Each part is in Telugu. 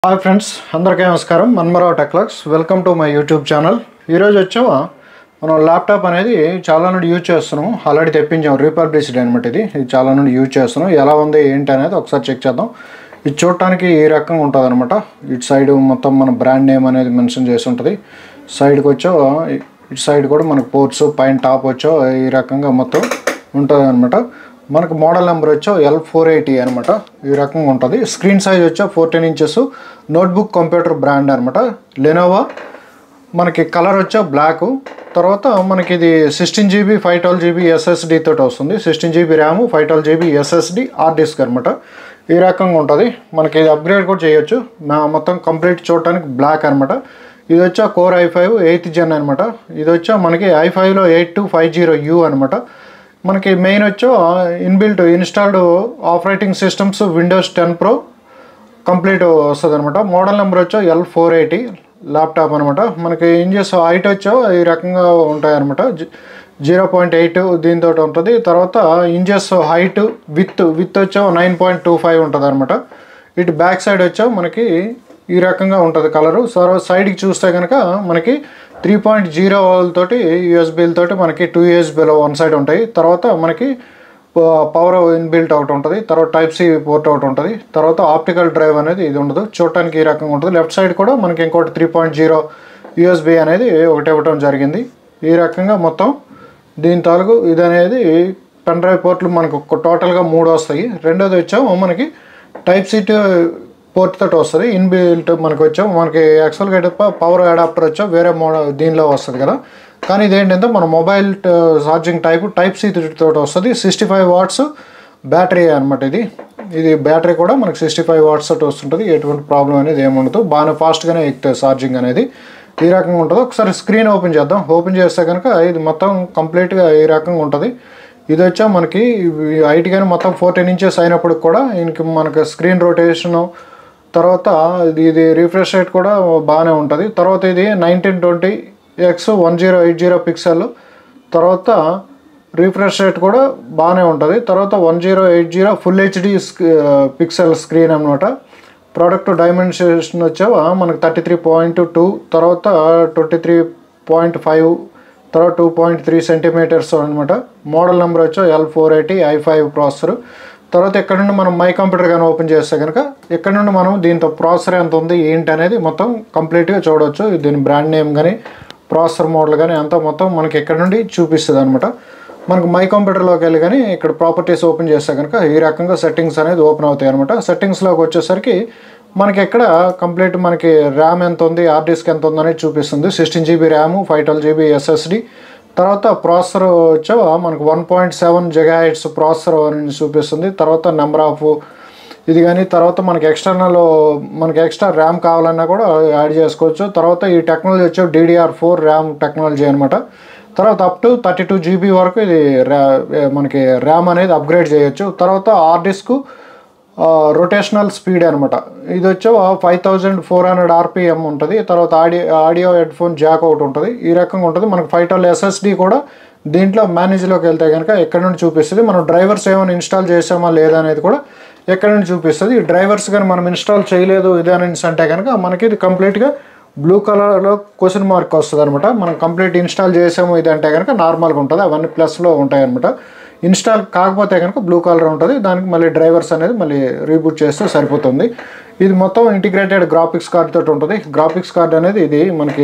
హాయ్ ఫ్రెండ్స్ అందరికీ నమస్కారం మన్మరావు టెక్లాక్స్ welcome to my YouTube channel ఈరోజు వచ్చామా మనం ల్యాప్టాప్ అనేది చాలా నుండి యూజ్ చేస్తున్నాం ఆల్రెడీ తెప్పించాం రీపబ్లిసిటీ అనమాట ఇది ఇది చాలా నుండి యూజ్ చేస్తున్నాం ఎలా ఉంది ఏంటి అనేది ఒకసారి చెక్ చేద్దాం ఇది చూడటానికి ఈ రకంగా ఉంటుంది అనమాట ఇటు సైడ్ మొత్తం మన బ్రాండ్ నేమ్ అనేది మెన్షన్ చేసి ఉంటుంది సైడ్కి వచ్చా ఇటు సైడ్ కూడా మనకు పోర్ట్స్ పైన టాప్ వచ్చో ఈ రకంగా మొత్తం ఉంటుంది అనమాట మనకు మోడల్ నెంబర్ వచ్చో ఎల్ ఫోర్ ఎయిటీ అనమాట ఈ రకంగా ఉంటుంది స్క్రీన్ సైజ్ వచ్చో fourteen inches notebook computer brand అనమాట లెనోవా మనకి కలర్ వచ్చా బ్లాక్ తర్వాత మనకి ఇది sixteen GB five twelve GB SSD తోటి వస్తుంది sixteen GB RAM five twelve GB SSD hard disk అనమాట ఈ రకంగా ఉంటుంది మనకి ఇది అప్గ్రేడ్ కూడా చేయొచ్చు నా మొత్తం కంప్లీట్ చూడటానికి బ్లాక్ అనమాట ఇది వచ్చా core I five eighth gen అనమాట ఇది వచ్చా మనకి ఐ ఫైవ్లో eight two five zero U అనమాట మనకి మెయిన్ వచ్చో inbuilt installed operating systems Windows ten pro complete వస్తుంది అనమాట మోడల్ నెంబర్ వచ్చో ఎల్ ఫోర్ ఎయిటీ ల్యాప్టాప్ అనమాట మనకి ఇంజెస్ హైట్ వచ్చో ఈ రకంగా ఉంటాయి అనమాట జీరో పాయింట్ ఎయిట్ దీంతో ఉంటుంది తర్వాత ఇంజెస్ హైట్ విత్ విత్ వచ్చో నైన్ పాయింట్ టూ ఫైవ్ ఉంటుంది అనమాట ఇటు బ్యాక్ సైడ్ వచ్చో మనకి ఈ రకంగా ఉంటుంది కలరు సో సైడ్కి చూస్తే కనుక మనకి త్రీ పాయింట్ జీరో తోటి యూఎస్బీలతోటి మనకి టూ యూఎస్బీలో వన్ సైడ్ ఉంటాయి తర్వాత మనకి పవర్ ఇన్బిల్ట్ ఒకటి ఉంటుంది తర్వాత టైప్ సి పోర్ట్ ఒకటి ఉంటుంది తర్వాత ఆప్టికల్ డ్రైవ్ అనేది ఇది ఉండదు చూడటానికి ఈ రకంగా ఉంటుంది లెఫ్ట్ సైడ్ కూడా మనకి ఇంకోటి త్రీ పాయింట్ జీరో యూఎస్బీ అనేది ఒకటి ఇవ్వటం జరిగింది ఈ రకంగా మొత్తం దీని తాలూకు ఇది అనేది పెన్ డ్రైవ్ పోర్ట్లు మనకు టోటల్గా మూడు వస్తాయి రెండోది వచ్చాము మనకి టైప్ సి పోర్ట్ తోటి వస్తుంది ఇన్బిల్ట్ మనకు వచ్చాం మనకి యాక్చువల్గా అయితే పవర్ అడాప్టర్ వచ్చా వేరే మోడల్ దీనిలో వస్తుంది కదా కానీ ఇదేంటంటే మన mobile charging type type C తోటి వస్తుంది సిక్స్టీ ఫైవ్ వాట్స్ బ్యాటరీ అనమాట ఇది ఇది బ్యాటరీ కూడా మనకి సిక్స్టీ ఫైవ్ వాట్స్ తోటి వస్తుంటుంది ఎటువంటి ప్రాబ్లం అనేది ఏముండదు బాగానే ఫాస్ట్గానే ఎక్కుతుంది ఛార్జింగ్ అనేది ఈ రకంగా ఉంటుంది ఒకసారి స్క్రీన్ ఓపెన్ చేద్దాం ఓపెన్ చేస్తే కనుక ఇది మొత్తం కంప్లీట్గా ఈ రకంగా ఉంటుంది ఇది వచ్చా మనకి హైట్ కానీ మొత్తం ఫోర్టీన్ ఇంచెస్ అయినప్పటికి కూడా ఇంక మనకి స్క్రీన్ రొటేషను తర్వాత ఇది ఇది రిఫ్రెష్ రేట్ కూడా బాగానే ఉంటుంది తర్వాత ఇది nineteen twenty X one zero eight zero pixel తర్వాత రిఫ్రెష్ రేట్ కూడా బాగానే ఉంటుంది తర్వాత one zero eight zero full HD pixel screen అనమాట ప్రోడక్ట్ డైమెన్షన్ వచ్చావా మనకి థర్టీ త్రీ పాయింట్ టూ తర్వాత ట్వంటీ త్రీ పాయింట్ ఫైవ్ తర్వాత టూ పాయింట్ త్రీ సెంటీమీటర్స్ అనమాట మోడల్ నెంబర్ వచ్చా L four eighty I five processor తర్వాత ఇక్కడ నుండి మనం మై కంప్యూటర్ కానీ ఓపెన్ చేస్తే కనుక ఇక్కడ నుండి మనం దీంతో ప్రాసెసర్ ఎంత ఉంది ఏంటి అనేది మొత్తం కంప్లీట్గా చూడవచ్చు దీని బ్రాండ్ నేమ్ కానీ ప్రాసెసర్ మోడల్ కానీ అంతా మొత్తం మనకి ఇక్కడ నుండి చూపిస్తుంది అనమాట మనకు మై కంప్యూటర్లోకి వెళ్ళి కానీ ఇక్కడ ప్రాపర్టీస్ ఓపెన్ చేస్తే కనుక ఈ రకంగా సెట్టింగ్స్ అనేది ఓపెన్ అవుతాయి అనమాట సెట్టింగ్స్లోకి వచ్చేసరికి మనకి ఎక్కడ కంప్లీట్ మనకి ర్యామ్ ఎంత ఉంది హార్డ్ డిస్క్ ఎంత ఉంది అనేది చూపిస్తుంది sixteen GB RAM five twelve GB SSD తర్వాత ప్రాసెసర్ వచ్చా మనకు one point seven gigahertz processor అని చూపిస్తుంది తర్వాత నెంబర్ ఆఫ్ ఇది కానీ తర్వాత మనకి ఎక్స్టర్నల్ మనకి ఎక్స్ట్రా ర్యామ్ కావాలన్నా కూడా యాడ్ చేసుకోవచ్చు తర్వాత ఈ టెక్నాలజీ వచ్చి డిడిఆర్ ఫోర్ ర్యామ్ టెక్నాలజీ అనమాట తర్వాత up to thirty two GB వరకు ఇది ర్యా మనకి ర్యామ్ అనేది అప్గ్రేడ్ చేయొచ్చు తర్వాత హార్డ్ డిస్క్ రొటేషనల్ స్పీడ్ అనమాట ఇది వచ్చి five thousand four hundred RPM ఉంటుంది తర్వాత audio audio headphone jack ఒకటి ఉంటుంది ఈ రకంగా ఉంటుంది మనకు ఫైవ్ ట్వెల్వ్ ఎస్ఎస్డి కూడా దీంట్లో మేనేజ్లోకి వెళ్తే కనుక ఎక్కడ నుండి చూపిస్తుంది మనం డ్రైవర్స్ ఏమైనా ఇన్స్టాల్ చేసామా లేదా అనేది కూడా ఎక్కడ నుండి చూపిస్తుంది ఈ డ్రైవర్స్ కానీ మనం ఇన్స్టాల్ చేయలేదు ఇదేనని అంటే కనుక మనకి ఇది కంప్లీట్గా బ్లూ కలర్లో క్వశ్చన్ మార్క్ వస్తుంది అనమాట మనం కంప్లీట్ ఇన్స్టాల్ చేసాము ఇది అంటే కనుక నార్మల్గా ఉంటుంది అవన్నీ ప్లస్లో ఉంటాయి అనమాట ఇన్స్టాల్ కాకపోతే కనుక బ్లూ కలర్ ఉంటుంది దానికి మళ్ళీ డ్రైవర్స్ అనేది మళ్ళీ రీబూట్ చేస్తే సరిపోతుంది ఇది మొత్తం ఇంటిగ్రేటెడ్ గ్రాఫిక్స్ కార్డ్ తోటి ఉంటుంది గ్రాఫిక్స్ కార్డ్ అనేది ఇది మనకి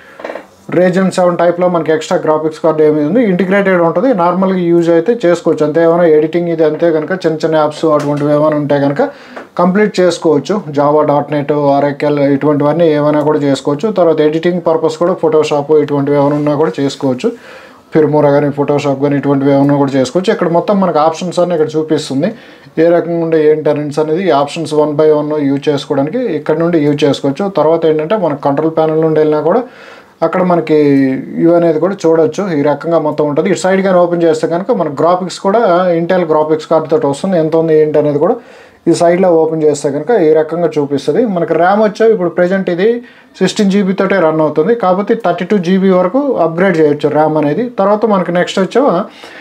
రేజన్ సెవెన్ టైప్లో మనకి ఎక్స్ట్రా గ్రాఫిక్స్ కార్డ్ ఏమి ఉంది ఇంటిగ్రేటెడ్ ఉంటుంది నార్మల్గా యూజ్ అయితే చేసుకోవచ్చు అంతే ఏమైనా ఎడిటింగ్ ఇది అంతే కనుక చిన్న చిన్న యాప్స్ అటువంటివి ఏమైనా ఉంటే కనుక కంప్లీట్ చేసుకోవచ్చు జావా డాట్ నెట్ ఆర్ఎక్ఎల్ ఇటువంటివన్నీ ఏమైనా కూడా చేసుకోవచ్చు తర్వాత ఎడిటింగ్ పర్పస్ కూడా ఫోటోషాప్ ఇటువంటివి ఏమైనా ఉన్నా కూడా చేసుకోవచ్చు ఫిర్మోరా కానీ ఫోటోషాప్ కానీ ఇటువంటివి ఏమైనా కూడా చేసుకోవచ్చు ఇక్కడ మొత్తం మనకు ఆప్షన్స్ అన్ని ఇక్కడ చూపిస్తుంది ఏ రకంగా ఉండే ఏంటి అనేసి అనేది ఈ options one by one use చేసుకోవడానికి ఇక్కడ నుండి యూజ్ చేసుకోవచ్చు తర్వాత ఏంటంటే మనకు కంట్రోల్ ప్యానల్ నుండి వెళ్ళినా కూడా అక్కడ మనకి ఇవి అనేది కూడా చూడొచ్చు ఈ రకంగా మొత్తం ఉంటుంది ఇటు సైడ్ కానీ ఓపెన్ చేస్తే కనుక మన గ్రాఫిక్స్ కూడా ఇంటెల్ గ్రాఫిక్స్ కార్డ్ తోటి వస్తుంది ఎంత ఉంది ఏంటి అనేది కూడా ఈ సైడ్లో ఓపెన్ చేస్తే కనుక ఈ రకంగా చూపిస్తుంది మనకి ర్యామ్ వచ్చా ఇప్పుడు ప్రజెంట్ ఇది సిక్స్టీన్ జీబీ తోటే రన్ అవుతుంది కాకపోతే థర్టీ టూ జీబీ వరకు అప్గ్రేడ్ చేయొచ్చు ర్యామ్ అనేది తర్వాత మనకి నెక్స్ట్ వచ్చా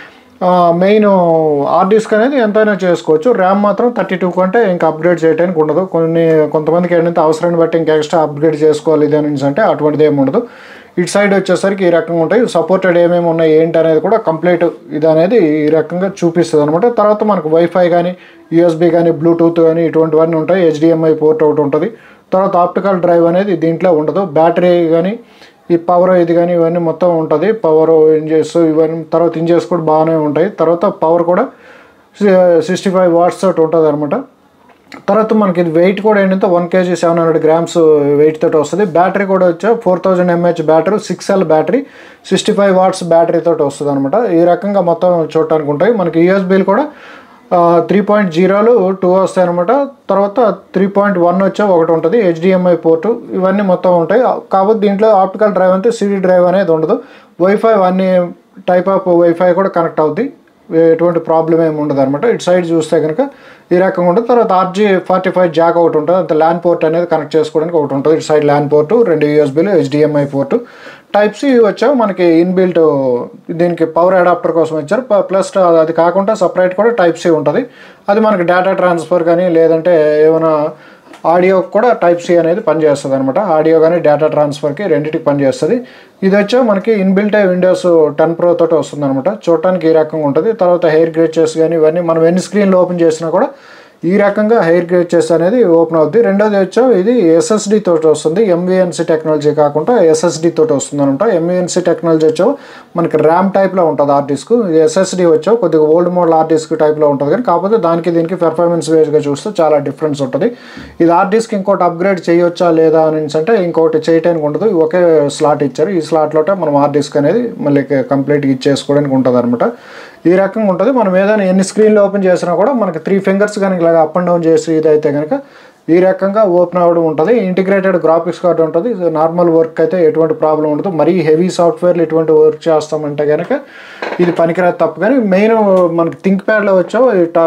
మెయిన్ హార్డ్ డిస్క్ అనేది ఎంతైనా చేసుకోవచ్చు ర్యామ్ మాత్రం థర్టీ టూ కంటే ఇంకా అప్గ్రేడ్ చేయడానికి ఉండదు కొన్ని కొంతమందికి ఏంటంటే అవసరాన్ని బట్టి ఇంకా ఎక్స్ట్రా అప్గ్రేడ్ చేసుకోవాలి ఇది అనేసి అంటే అటువంటిది ఏమి ఉండదు ఇటు సైడ్ వచ్చేసరికి ఈ రకంగా ఉంటాయి సపోర్టెడ్ ఏమేమి ఉన్నాయి ఏంటి అనేది కూడా కంప్లీట్ ఇది అనేది ఈ రకంగా చూపిస్తుంది అనమాట తర్వాత మనకు వైఫై కానీ యూఎస్బి కానీ బ్లూటూత్ కానీ ఇటువంటివన్నీ ఉంటాయి హెచ్డిఎంఐ పోర్ట్ ఒకటి ఉంటుంది తర్వాత ఆప్టికల్ డ్రైవ్ అనేది దీంట్లో ఉండదు బ్యాటరీ కానీ ఈ పవర్ ఇది కానీ ఇవన్నీ మొత్తం ఉంటుంది పవర్ ఇంజెస్ ఇవన్నీ తర్వాత ఇంజెస్ కూడా బాగానే ఉంటాయి తర్వాత పవర్ కూడా సిక్స్టీ ఫైవ్ వాట్స్ తోటి ఉంటుంది అనమాట తర్వాత మనకి ఇది వెయిట్ కూడా ఏంటంటే one KG seven hundred grams weight తోటి వస్తుంది బ్యాటరీ కూడా వచ్చా four thousand MH battery six L battery sixty five watts battery తోటి వస్తుంది అనమాట ఈ రకంగా మొత్తం చూడటానికి ఉంటాయి మనకి యూఎస్బీలు కూడా త్రీ పాయింట్ జీరోలు టూ వస్తాయి అనమాట తర్వాత త్రీ పాయింట్ వన్ వచ్చే ఒకటి ఉంటుంది హెచ్డిఎంఐ పోర్టు ఇవన్నీ మొత్తం ఉంటాయి కాకపోతే దీంట్లో ఆప్టికల్ డ్రైవ్ అంటే సిడి డ్రైవ్ అనేది ఉండదు వైఫై అన్ని టైప్ ఆఫ్ వైఫై కూడా కనెక్ట్ అవుద్ది ఎటువంటి ప్రాబ్లం ఏమి ఉండదు అనమాట ఇటు సైడ్ చూస్తే కనుక ఈ రకంగా ఉంటుంది తర్వాత ఆర్జీ ఫార్టీ ఫైవ్ జాక్ ఒకటి ఉంటుంది అంత ల్యాండ్ పోర్ట్ అనేది కనెక్ట్ చేసుకోవడానికి ఒకటి ఉంటుంది ఇటు సైడ్ ల్యాండ్ పోర్టు రెండు యూఎస్బీలు హెచ్డిఎంఐ పోర్టు టైప్ సి వచ్చావు మనకి ఇన్బిల్ట్ దీనికి పవర్ అడాప్టర్ కోసం ఇచ్చారు ప్లస్ అది కాకుండా సపరేట్ కూడా టైప్ సి ఉంటుంది అది మనకి డేటా ట్రాన్స్ఫర్ కానీ లేదంటే ఏమైనా ఆడియో కూడా టైప్ సి అనేది పనిచేస్తుంది అనమాట ఆడియో కానీ డేటా ట్రాన్స్ఫర్కి రెండింటికి పనిచేస్తుంది ఇది వచ్చా మనకి ఇన్బిల్ట్ విండోస్ టెన్ ప్రో తోటి వస్తుంది అనమాట చూడటానికి ఈ రకంగా ఉంటుంది తర్వాత హెయిర్ గ్రేచెస్ కానీ ఇవన్నీ మనం ఎన్ని స్క్రీన్లు ఓపెన్ చేసినా కూడా ఈ రకంగా హెయిర్ గ్రేచెస్ అనేది ఓపెన్ అవుద్ది రెండోది వచ్చా ఇది ఎస్ఎస్డి తోటి వస్తుంది ఎంవిఎన్సి టెక్నాలజీ కాకుండా ఎస్ఎస్డి తోటి వస్తుంది అనమాట ఎంవిఎన్సి టెక్నాలజీ వచ్చావు మనకి ర్యామ్ టైప్లో ఉంటుంది హార్డ్ డిస్క్ ఇది ఎస్ఎస్డి వచ్చావు కొద్దిగా ఓల్డ్ మోడల్ హార్డ్ డిస్క్ టైప్లో ఉంటుంది కానీ కాకపోతే దానికి దీనికి పెర్ఫార్మెన్స్ వేజ్గా చూస్తే చాలా డిఫరెన్స్ ఉంటుంది ఇది హార్డ్ డిస్క్ ఇంకోటి అప్గ్రేడ్ చేయొచ్చా లేదా అని అంటే ఇంకోటి చేయటానికి ఉండదు ఒకే స్లాట్ ఇచ్చారు ఈ స్లాట్లో మనం హార్డ్ డిస్క్ అనేది మళ్ళీ కంప్లీట్గా ఇచ్చేసుకోవడానికి ఉంటుంది అనమాట ఈ రకంగా ఉంటుంది మనం ఏదైనా ఎన్ని స్క్రీన్లు ఓపెన్ చేసినా కూడా మనకి త్రీ ఫింగర్స్ కానీ ఇలాగ అప్ అండ్ డౌన్ చేసి ఇదైతే కనుక ఈ రకంగా ఓపెన్ అవ్వడం ఉంటుంది ఇంటిగ్రేటెడ్ గ్రాఫిక్స్ కార్డ్ ఉంటుంది నార్మల్ వర్క్ అయితే ఎటువంటి ప్రాబ్లం ఉండదు మరీ హెవీ సాఫ్ట్వేర్లు ఎటువంటి వర్క్ చేస్తామంటే కనుక ఇది పనికిరాదు తప్పు కానీ మెయిన్ మనకి థింక్ ప్యాడ్లో వచ్చావు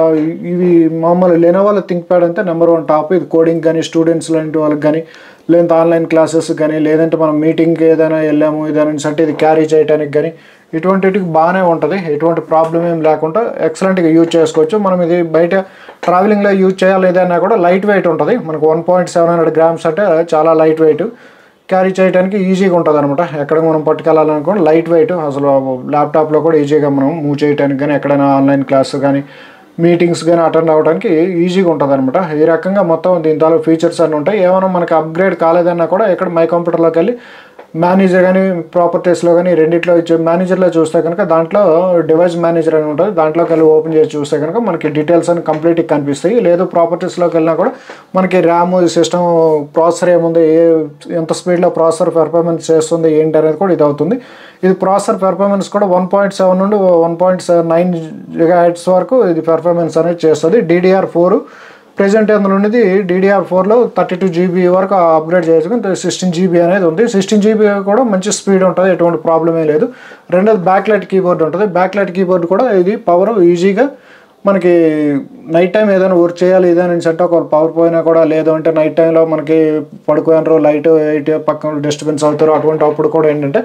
ఇవి మామూలు లెనోవాలో థింక్ ప్యాడ్ అంటే నెంబర్ వన్ టాప్ ఇది కోడింగ్ కానీ స్టూడెంట్స్ లాంటి వాళ్ళకి కానీ లేదంటే ఆన్లైన్ క్లాసెస్ కానీ లేదంటే మనం మీటింగ్కి ఏదైనా వెళ్ళాము ఏదైనా అంటే ఇది క్యారీ చేయడానికి కానీ ఇటువంటికి బాగానే ఉంటుంది ఎటువంటి ప్రాబ్లం ఏం లేకుండా ఎక్సలెంట్గా యూజ్ చేసుకోవచ్చు మనం ఇది బయట ట్రావెలింగ్లో యూజ్ చేయాలి ఏదైనా కూడా లైట్ వెయిట్ ఉంటుంది మనకు one point seven hundred grams అంటే చాలా లైట్ వెయిట్ క్యారీ చేయడానికి ఈజీగా ఉంటుంది అనమాట ఎక్కడ మనం పట్టుకెళ్ళాలనుకోండి లైట్ వెయిట్ అసలు ల్యాప్టాప్లో కూడా ఈజీగా మనం మూవ్ చేయడానికి కానీ ఎక్కడైనా ఆన్లైన్ క్లాస్ కానీ మీటింగ్స్ కానీ అటెండ్ అవ్వడానికి ఈజీగా ఉంటుంది అనమాట ఈ రకంగా మొత్తం దీని తాలూ ఫీచర్స్ అన్నీ ఉంటాయి ఏమైనా మనకి అప్గ్రేడ్ కాలేదన్నా కూడా ఇక్కడ మై కంప్యూటర్లోకి వెళ్ళి మేనేజర్ కానీ ప్రాపర్టీస్లో కానీ రెండిట్లో ఇచ్చే మేనేజర్లో చూస్తే కనుక దాంట్లో డివైస్ మేనేజర్ అని ఉంటుంది దాంట్లోకి వెళ్ళి ఓపెన్ చేసి చూస్తే కనుక మనకి డీటెయిల్స్ అని కంప్లీట్గా కనిపిస్తాయి లేదు ప్రాపర్టీస్లోకి వెళ్ళినా కూడా మనకి ర్యామ్ సిస్టమ్ ప్రాసెసర్ ఏముంది ఏ ఎంత స్పీడ్లో ప్రాసెసర్ పెర్ఫార్మెన్స్ చేస్తుంది ఏంటి అనేది కూడా ఇది అవుతుంది ఇది ప్రాసెసర్ పెర్ఫార్మెన్స్ కూడా వన్ పాయింట్ సెవెన్ నుండి one point seven nine gigahertz వరకు ఇది పెర్ఫార్మెన్స్ అనేది చేస్తుంది డీడీఆర్ ఫోర్ ప్రజెంట్ అందులో ఉన్నది డీడీఆర్ ఫోర్లో థర్టీ టూ జీబీ వరకు అప్గ్రేడ్ చేయొచ్చు కానీ సిక్స్టీన్ జీబీ అనేది ఉంది సిక్స్టీన్ జీబీ కూడా మంచి స్పీడ్ ఉంటుంది ఎటువంటి ప్రాబ్లమే లేదు రెండోది బ్యాక్ లైట్ కీబోర్డ్ ఉంటుంది బ్యాక్ లైట్ కీబోర్డ్ కూడా ఇది పవర్ ఈజీగా మనకి నైట్ టైం ఏదైనా వర్క్ చేయాలి ఏదైనా సెట్ ఒక పవర్ పోయినా కూడా లేదు అంటే నైట్ టైంలో మనకి పడుకోయినారు లైట్ ఎయిట్ పక్కన డిస్టర్బెన్స్ అవుతారు అటువంటి అప్పుడు కూడా ఏంటంటే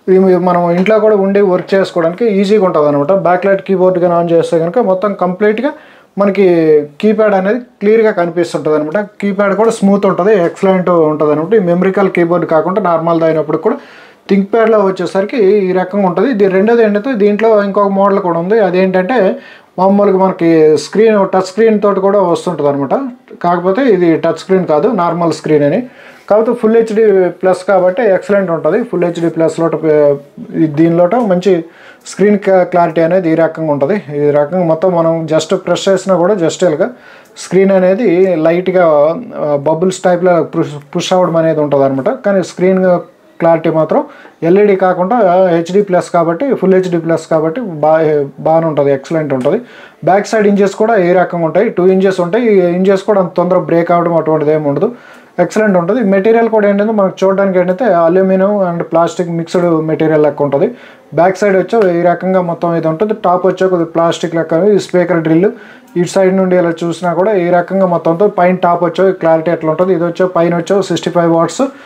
మనం ఇంట్లో కూడా ఉండి వర్క్ చేసుకోవడానికి ఈజీగా ఉంటుంది అనమాట బ్యాక్ లైట్ కీబోర్డ్ కానీ ఆన్ చేస్తే కనుక మొత్తం కంప్లీట్గా మనకి కీప్యాడ్ అనేది క్లియర్గా కనిపిస్తుంటుంది అనమాట కీప్యాడ్ కూడా స్మూత్ ఉంటుంది ఎక్సలెంట్ ఉంటుంది అనమాట ఈ మెమరికల్ కీబోర్డ్ కాకుండా నార్మల్ అయినప్పుడు కూడా థింక్ ప్యాడ్లో వచ్చేసరికి ఈ రకంగా ఉంటుంది ఇది రెండోది ఏంటంటే దీంట్లో ఇంకొక మోడల్ కూడా ఉంది అదేంటంటే మామూలుగా మనకి స్క్రీన్ టచ్ స్క్రీన్ తోటి కూడా వస్తుంటుంది అనమాట కాకపోతే ఇది టచ్ స్క్రీన్ కాదు నార్మల్ స్క్రీన్ అని కాకపోతే ఫుల్ హెచ్డి ప్లస్ కాబట్టి ఎక్సలెంట్ ఉంటుంది ఫుల్ హెచ్డి ప్లస్లో దీనిలోట మంచి స్క్రీన్ క్లారిటీ అనేది ఈ రకంగా ఉంటుంది ఈ రకంగా మొత్తం మనం జస్ట్ ప్రెస్ చేసినా కూడా జస్ట్ ఇలాగా స్క్రీన్ అనేది లైట్గా బబుల్స్ టైప్లో పుష్ పుష్ అవ్వడం అనేది ఉంటుంది అనమాట కానీ స్క్రీన్ క్లారిటీ మాత్రం ఎల్ఈడి కాకుండా హెచ్డి ప్లస్ కాబట్టి ఫుల్ హెచ్డి ప్లస్ కాబట్టి బాగా బాగానే ఉంటుంది ఎక్సలెంట్ ఉంటుంది బ్యాక్ సైడ్ ఇంజెస్ కూడా ఏ రకంగా ఉంటాయి టూ ఇంజెస్ ఉంటాయి ఈ ఇంజెస్ కూడా అంత తొందరగా బ్రేక్ అవ్వడం అటువంటిది ఏమి ఉండదు ఎక్సలెంట్ ఉంటుంది మెటీరియల్ కూడా ఏంటంటే మనకు చూడడానికి ఏంటంటే aluminium and plastic mixed material లెక్క ఉంటుంది బ్యాక్ సైడ్ వచ్చి ఈ రకంగా మొత్తం ఇది ఉంటుంది టాప్ వచ్చే కొద్దిగా ప్లాస్టిక్ లెక్క స్పీకర్ డ్రిల్ ఇటు సైడ్ నుండి ఇలా చూసినా కూడా ఈ రకంగా మొత్తంతో పైన టాప్ వచ్చే క్లారిటీ ఎట్లా ఉంటుంది ఇది వచ్చే పైన వచ్చే సిక్స్టీ ఫైవ్ వాట్స్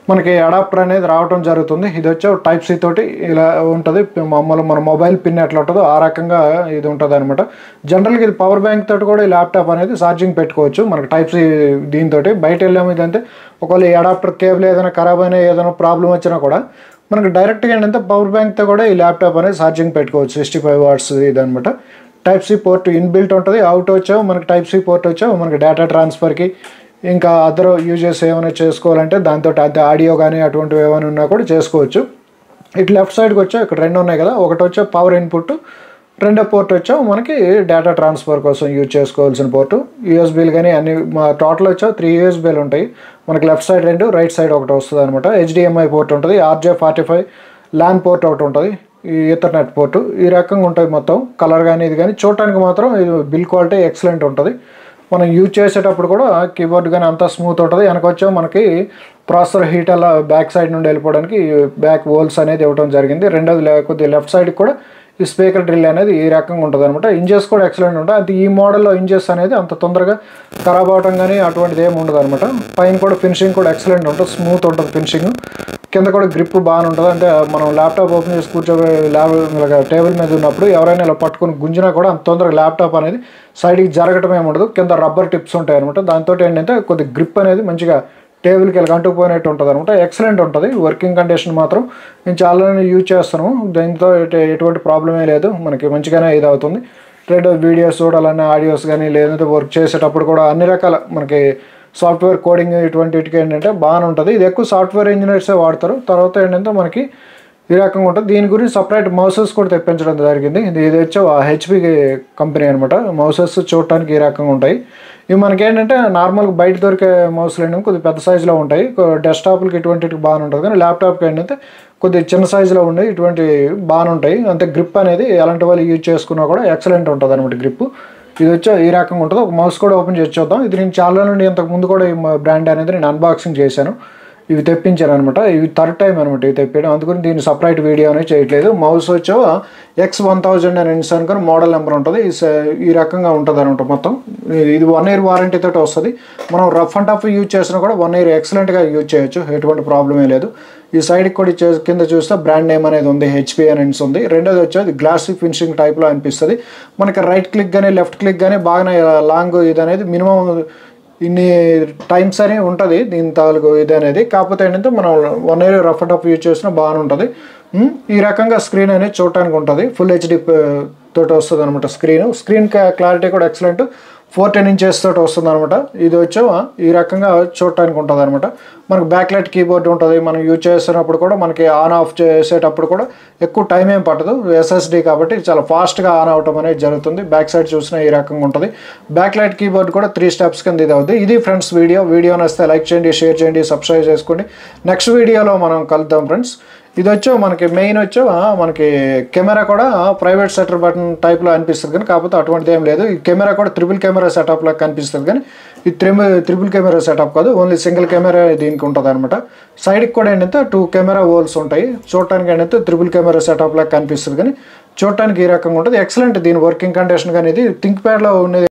మనకి అడాప్టర్ అనేది రావడం జరుగుతుంది ఇది వచ్చి టైప్ సి తోటి ఇలా ఉంటుంది మామూలు మన మొబైల్ పిన్ ఎట్లా ఉంటుందో ఆ రకంగా ఇది ఉంటుంది అనమాట జనరల్గా ఇది పవర్ బ్యాంక్ తోటి కూడా ఈ ల్యాప్టాప్ అనేది ఛార్జింగ్ పెట్టుకోవచ్చు మనకి టైప్ సి దీంతో బయట వెళ్ళాము ఇదంటే ఒకవేళ ఈ అడాప్టర్ కేబుల్ ఏదైనా ఖరాబ్ అయినా ఏదైనా ప్రాబ్లం వచ్చినా కూడా మనకి డైరెక్ట్గా ఏంటంటే పవర్ బ్యాంక్తో కూడా ఈ ల్యాప్టాప్ అనేది ఛార్జింగ్ పెట్టుకోవచ్చు సిక్స్టీ ఫైవ్ వాట్స్ ఇదనమాట టైప్ సి పోర్ట్ ఇన్బిల్ట్ ఉంటుంది అవుట్ వచ్చావు మనకి టైప్ సి పోర్ట్ వచ్చావు మనకి డేటా ట్రాన్స్ఫర్కి ఇంకా అదర్ యూజెస్ ఏమైనా చేసుకోవాలంటే దాంతో అది ఆడియో కానీ అటువంటివి ఏమైనా ఉన్నా కూడా చేసుకోవచ్చు ఇటు లెఫ్ట్ సైడ్కి వచ్చావు ఇక్కడ రెండు ఉన్నాయి కదా ఒకటి వచ్చే పవర్ ఇన్పుట్ రెండో పోర్ట్ వచ్చావు మనకి డేటా ట్రాన్స్ఫర్ కోసం యూజ్ చేసుకోవాల్సిన పోర్టు యూఎస్బీలు కానీ అన్ని మా టోటల్ వచ్చావు త్రీ యూఎస్బీలు ఉంటాయి మనకి లెఫ్ట్ సైడ్ రెండు రైట్ సైడ్ ఒకటి వస్తుంది అనమాట హెచ్డిఎంఐ పోర్ట్ ఉంటుంది RJ forty five LAN port ఒకటి ఉంటుంది ఈ ఈథర్నెట్ పోర్టు ఈ రకంగా ఉంటాయి మొత్తం కలర్ కానీ ఇది కానీ చూడటానికి మాత్రం ఇది బిల్ క్వాలిటీ ఎక్సలెంట్ ఉంటుంది మనం యూజ్ చేసేటప్పుడు కూడా కీబోర్డ్ కానీ అంతా స్మూత్ ఉంటుంది వెనకొచ్చా మనకి ప్రాసెసర్ హీట్ అలా బ్యాక్ సైడ్ నుండి వెళ్ళిపోవడానికి బ్యాక్ వోల్స్ అనేది ఇవ్వడం జరిగింది రెండోది లేకపోతే లెఫ్ట్ సైడ్కి కూడా ఈ స్పీకర్ డ్రిల్ అనేది ఈ రకంగా ఉంటుంది అనమాట ఇంజెస్ కూడా ఎక్సలెంట్ ఉంటాయి అది ఈ మోడల్లో ఇంజెస్ అనేది అంత తొందరగా ఖరాబ్ అవడం కానీ అటువంటిది ఏమి ఉండదు అనమాట పైన కూడా ఫినిషింగ్ కూడా ఎక్సలెంట్ ఉంటుంది స్మూత్ ఉంటుంది ఫినిషింగ్ కింద కూడా గ్రిప్ బాగా ఉంటుంది అంటే మనం ల్యాప్టాప్ ఓపెన్ చేసి కూర్చోబే ల్యాబ్ టేబుల్ మీద ఉన్నప్పుడు ఎవరైనా ఇలా పట్టుకొని గుంజినా కూడా అంత తొందరగా ల్యాప్టాప్ అనేది సైడ్కి జరగటం ఏమి ఉండదు కింద రబ్బర్ టిప్స్ ఉంటాయి అనమాట దాంతో ఏంటంటే కొద్ది గ్రిప్ అనేది మంచిగా టేబుల్కి ఇలా అంటుకుపోయినట్టు ఉంటుంది అనమాట ఎక్సలెంట్ ఉంటుంది వర్కింగ్ కండిషన్ మాత్రం నేను చాలా యూజ్ చేస్తాను దీంతో ఎటు- ఎటువంటి ప్రాబ్లమే లేదు మనకి మంచిగానే ఇది అవుతుంది ట్రేడ్ వీడియోస్ చూడాలన్నా ఆడియోస్ కానీ లేదంటే వర్క్ చేసేటప్పుడు కూడా అన్ని రకాల మనకి సాఫ్ట్వేర్ కోడింగ్ ఇటువంటి వీటికి ఏంటంటే బాగానే ఉంటుంది ఇది ఎక్కువ సాఫ్ట్వేర్ ఇంజనీర్సే వాడతారు తర్వాత ఏంటంటే మనకి ఈ రకంగా ఉంటుంది దీని గురించి సపరేట్ మౌసెస్ కూడా తెప్పించడం జరిగింది ఇది ఇది వచ్చి హెచ్పి కంపెనీ అనమాట మౌసెస్ చూడటానికి ఈ రకంగా ఉంటాయి ఇవి మనకి ఏంటంటే నార్మల్గా బయట దొరికే మౌస్లు ఏంటంటే కొద్దిగా పెద్ద సైజులో ఉంటాయి డెస్క్టాప్లకి ఇటువంటికి బాగానే ఉంటుంది కానీ ల్యాప్టాప్కి ఏంటంటే కొద్దిగా చిన్న సైజులో ఉండే ఇటువంటి బాగానే ఉంటాయి అంతే గ్రిప్ అనేది ఎలాంటి వాళ్ళు యూజ్ చేసుకున్నా కూడా ఎక్సలెంట్ ఉంటుంది అనమాట గ్రిప్ ఇది వచ్చి ఈ రకంగా ఉంటుంది ఒక మౌస్ కూడా ఓపెన్ చేసి చూద్దాం ఇది నేను చాలా నుండి ఇంతకు ముందు కూడా ఈ బ్రాండ్ అనేది నేను అన్బాక్సింగ్ చేశాను ఇవి తెప్పించాను అనమాట ఇవి థర్డ్ టైం అనమాట ఇవి తెప్పించడం అందుకని దీన్ని సపరేట్ వీడియో అనేది చేయట్లేదు మౌస్ వచ్చో ఎక్స్ వన్ థౌజండ్ అని అనుకొని మోడల్ నెంబర్ ఉంటుంది ఈ స- ఈ రకంగా ఉంటుంది అనమాట మొత్తం ఇది వన్ ఇయర్ వారంటీ తోటి వస్తుంది మనం రఫ్ అండ్ టఫ్ యూజ్ చేసినా కూడా వన్ ఇయర్ ఎక్సలెంట్గా యూజ్ చేయొచ్చు ఎటువంటి ప్రాబ్లమే లేదు ఈ సైడ్కి కూడా ఇచ్చే కింద చూస్తే బ్రాండ్ నేమ్ అనేది ఉంది హెచ్పి అని ఉంది రెండోది వచ్చేది గ్లాసీ ఫినిషింగ్ టైప్లో అనిపిస్తుంది మనకి రైట్ క్లిక్ కానీ లెఫ్ట్ క్లిక్ కానీ బాగానే లాంగ్ ఇది అనేది మినిమం ఇన్ని టైమ్స్ అని ఉంటుంది దీని తాలూకు ఇది అనేది కాకపోతే ఏంటంటే మనం one year rough and tough use చేసినా బాగానే ఉంటుంది ఉమ్, ఈ రకంగా స్క్రీన్ అనేది చూడటానికి ఉంటుంది ఫుల్ హెచ్డి తోటి వస్తుంది అనమాట స్క్రీన్ స్క్రీన్ క్లారిటీ కూడా ఎక్సలెంట్ ఫోర్టీన్ ఇంచెస్ తోటి వస్తుంది అనమాట ఇది వచ్చి ఈ రకంగా చూడటానికి ఉంటుంది అనమాట మనకు బ్యాక్ లైట్ కీబోర్డ్ ఉంటుంది మనం యూజ్ చేస్తున్నప్పుడు కూడా మనకి ఆన్ ఆఫ్ చేసేటప్పుడు కూడా ఎక్కువ టైం ఏం పట్టదు ఎస్ఎస్డి కాబట్టి చాలా ఫాస్ట్గా ఆన్ అవటం అనేది జరుగుతుంది బ్యాక్ సైడ్ చూసినా ఈ రకంగా ఉంటుంది బ్యాక్ లైట్ కీబోర్డ్ కూడా త్రీ స్టెప్స్ కింద ఇది అవుతుంది ఇది ఫ్రెండ్స్ వీడియో వీడియో నచ్చితే లైక్ చేయండి షేర్ చేయండి సబ్స్క్రైబ్ చేసుకోండి నెక్స్ట్ వీడియోలో మనం కలుద్దాం ఫ్రెండ్స్ ఇది వచ్చో మనకి మెయిన్ వచ్చో ఆ, మనకి కెమెరా కూడా ప్రైవేట్ సెటర్ బటన్ టైప్లో అనిపిస్తుంది కానీ కాకపోతే అటువంటిది ఏం లేదు ఈ కెమెరా కూడా త్రిపుల్ కెమెరా సెటప్ లాగా కనిపిస్తుంది కానీ ఇది త్రిబుల్ త్రిపుల్ కెమెరా సెటప్ కాదు ఓన్లీ సింగిల్ కెమెరా దీనికి ఉంటుంది అనమాట సైడ్కి కూడా ఏంటంటే టూ కెమెరా హోల్స్ ఉంటాయి చూడటానికి ఏంటంటే త్రిపుల్ కెమెరా సెటప్ లాగా కనిపిస్తుంది కానీ చూడటానికి ఈ రకంగా ఉంటుంది ఎక్సలెంట్ దీని వర్కింగ్ కండిషన్ కానీ ఇది థింక్ ప్యాడ్లో ఉండేది